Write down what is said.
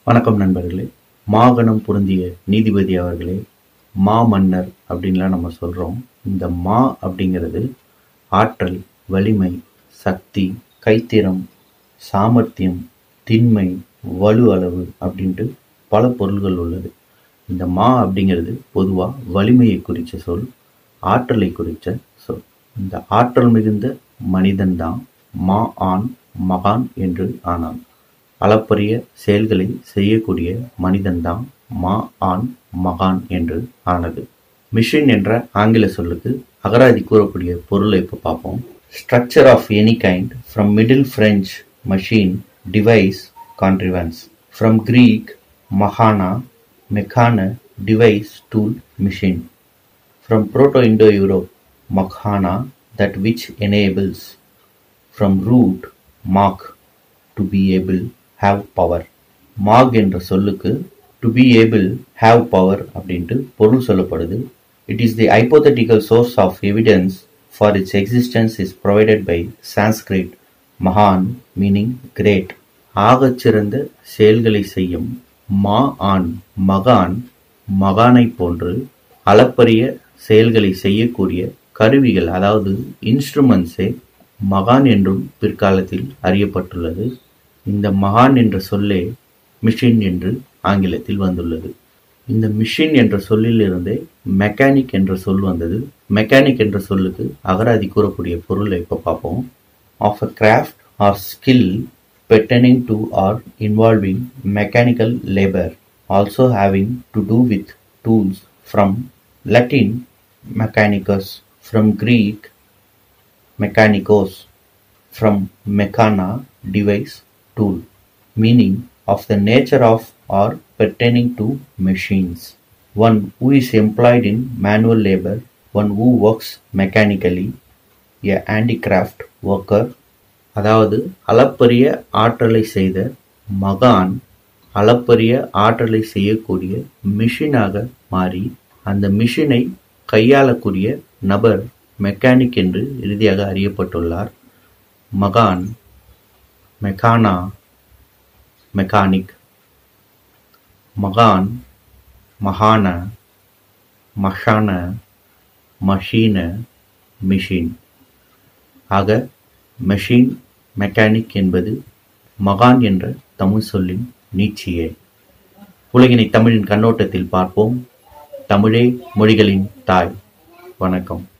வணக்கம் நண்பர்களே மாகணம் பொருந்திய நீதிபதி அவர்களே மாமன்னர் அப்படின்லாம் நம்ம சொல்கிறோம் இந்த மா அப்படிங்கிறது ஆற்றல் வலிமை சக்தி கைத்திறம் சாமர்த்தியம் திண்மை வலு அளவு அப்படின்ட்டு பல பொருள்கள் உள்ளது இந்த மா அப்படிங்கிறது பொதுவாக வலிமையை குறித்த சொல் ஆற்றலை குறித்த சொல் இந்த ஆற்றல் மிகுந்த மனிதன்தான் மா ஆண் மகான் என்று ஆனான் அளப்பரிய செயல்களை செய்யக்கூடிய மனிதன்தான் மா ஆண் மகான் என்று ஆனது மிஷின் என்ற ஆங்கில சொல்லுக்கு அகராதி கூறக்கூடிய பொருளை இப்போ பார்ப்போம் structure of any kind from middle French machine device contrivance from Greek மகானா மெக்கான device tool machine from proto Indo European மக்ஹானா that which enables from root மாக் to be able have power மாக் என்ற சொல்லுக்கு to be able have power அப்படின்ட்டு பொருள் சொல்லப்படுது it is the hypothetical source of evidence for its existence is provided by Sanskrit மகான் meaning great ஆகச்சிறந்த செயல்களை செய்யும் மா ஆண் மகான் மகானை போன்று அளப்பரிய செயல்களை செய்யக்கூடிய கருவிகள் அதாவது இன்ஸ்ட்ருமெண்ட்ஸே மகான் என்றும் பிற்காலத்தில் அறியப்பட்டுள்ளது இந்த மகான் என்ற சொல்லே மிஷின் என்று ஆங்கிலத்தில் வந்துள்ளது இந்த மிஷின் என்ற சொல்லிலிருந்தே மெக்கானிக் என்ற சொல் வந்தது மெக்கானிக் என்ற சொல்லுக்கு அகராதி கூறக்கூடிய பொருளை இப்போ பார்ப்போம் of a craft or skill pertaining to or involving mechanical labour also having to do with tools from Latin மெக்கானிக்கஸ் from Greek mechanicos from mechana device tool meaning of the nature of or pertaining to machines one who is employed in manual labor one who works mechanically a handicraft worker அதாவது அளப்பரிய ஆற்றலை செய்த மகான் அளப்பரிய ஆற்றலை செய்யக்கூடிய மிஷினாக மாறி அந்த மிஷினை கையாளக்கூடிய நபர் மெக்கானிக் என்று இறுதியாக அறியப்பட்டுள்ளார் மகான் மெக்கானா மெக்கானிக் மகான் மகான மஷான மஷீன மிஷின் ஆக மெஷின் மெக்கானிக் என்பது மகான் என்ற தமிழ் சொல்லின் நீட்சியே உலகினை தமிழின் கண்ணோட்டத்தில் பார்ப்போம் தமிழே மொழிகளின் தாய் வணக்கம்